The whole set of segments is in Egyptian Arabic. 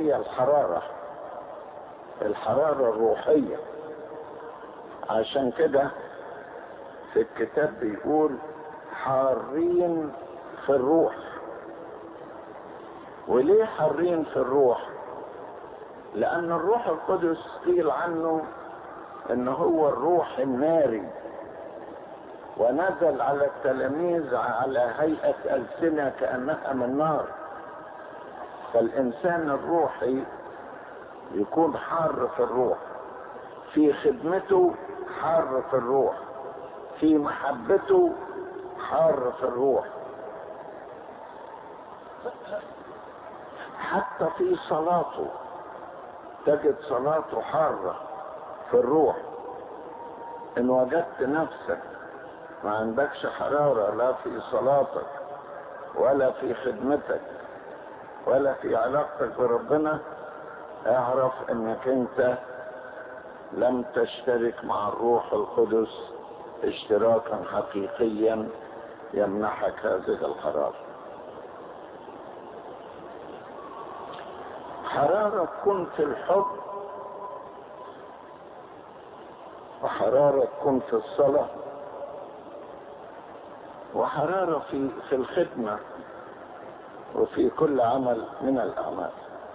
هي الحرارة الحرارة الروحية عشان كده في الكتاب بيقول حارين في الروح وليه حارين في الروح لان الروح القدس قيل عنه ان هو الروح الناري ونزل على التلاميذ على هيئة ألسنة كأنها من نار فالإنسان الروحي يكون حار في الروح في خدمته حار في الروح في محبته حار في الروح حتى في صلاته تجد صلاته حارة في الروح ان وجدت نفسك ما عندكش حرارة لا في صلاتك ولا في خدمتك ولا في علاقتك بربنا اعرف انك انت لم تشترك مع الروح القدس اشتراكا حقيقيا يمنحك هذه الحرارة حرارة تكون في الحب وحرارة تكون في الصلاة وحرارة في في الخدمة وفي كل عمل من الأعمال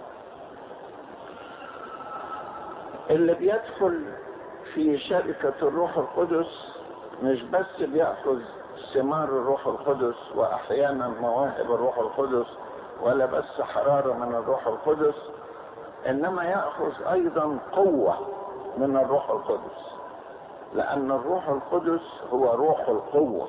اللي بيدخل في شركة الروح القدس مش بس بيأخذ ثمار الروح القدس وأحيانا مواهب الروح القدس ولا بس حرارة من الروح القدس إنما يأخذ أيضا قوة من الروح القدس لأن الروح القدس هو روح القوة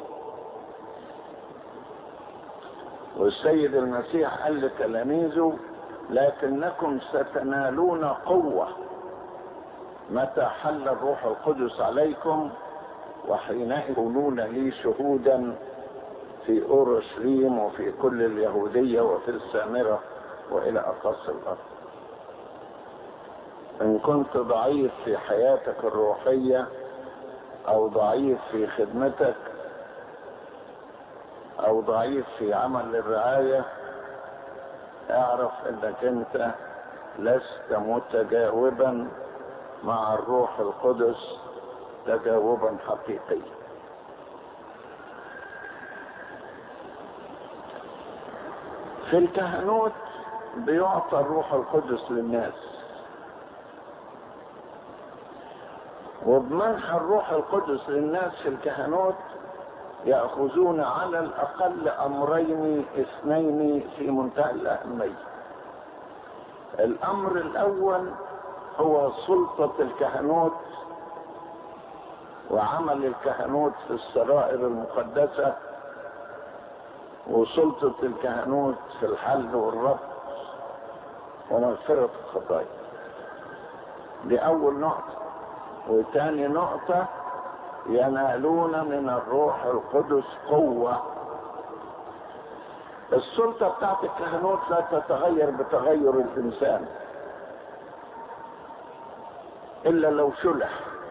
والسيد المسيح قال لتلاميذه لكنكم ستنالون قوة متى حل الروح القدس عليكم وحينئذ تكونون لي شهودا في اورشليم وفي كل اليهودية وفي السامرة والى اقصى الارض ان كنت ضعيف في حياتك الروحية او ضعيف في خدمتك او ضعيف في عمل الرعاية اعرف انك انت لست متجاوبا مع الروح القدس تجاوبا حقيقيا في الكهنوت بيعطى الروح القدس للناس وبمنح الروح القدس للناس في الكهنوت يأخذون على الأقل أمرين اثنين في منتهى الأهمية الأمر الأول هو سلطة الكهنوت وعمل الكهنوت في السرائر المقدسة وسلطة الكهنوت في الحل والربط ومغفرة الخطايا دي أول نقطة وتاني نقطة ينالون من الروح القدس قوة السلطة بتاعت الكهنوت لا تتغير بتغير الإنسان إلا لو شلح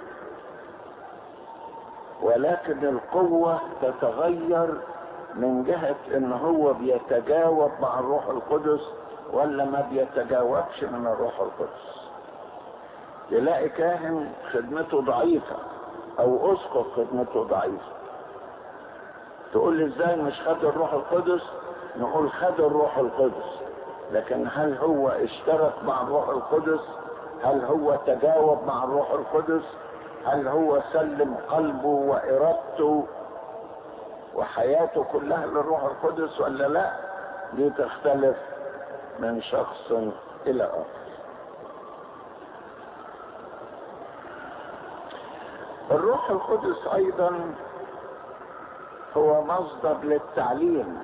ولكن القوة تتغير من جهة ان هو بيتجاوب مع الروح القدس ولا ما بيتجاوبش من الروح القدس تلاقي كاهن خدمته ضعيفة او اسقف خدمته ضعيفة تقول لي ازاي مش خد الروح القدس نقول خد الروح القدس لكن هل هو اشترك مع الروح القدس هل هو تجاوب مع الروح القدس هل هو سلم قلبه وارادته وحياته كلها للروح القدس ولا لا دي تختلف من شخص الى اخر الروح القدس ايضا هو مصدر للتعليم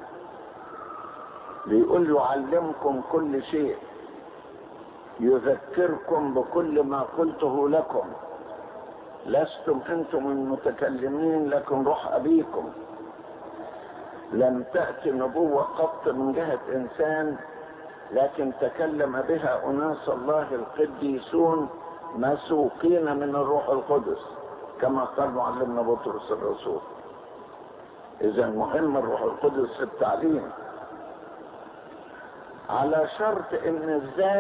بيقول يعلمكم كل شيء يذكركم بكل ما قلته لكم لستم انتم المتكلمين لكن روح ابيكم لم تأتي نبوة قط من جهة انسان لكن تكلم بها اناس الله القديسون مسوقين من الروح القدس كما قال معلمنا بطرس الرسول اذا مهم الروح القدس في التعليم على شرط ان الذات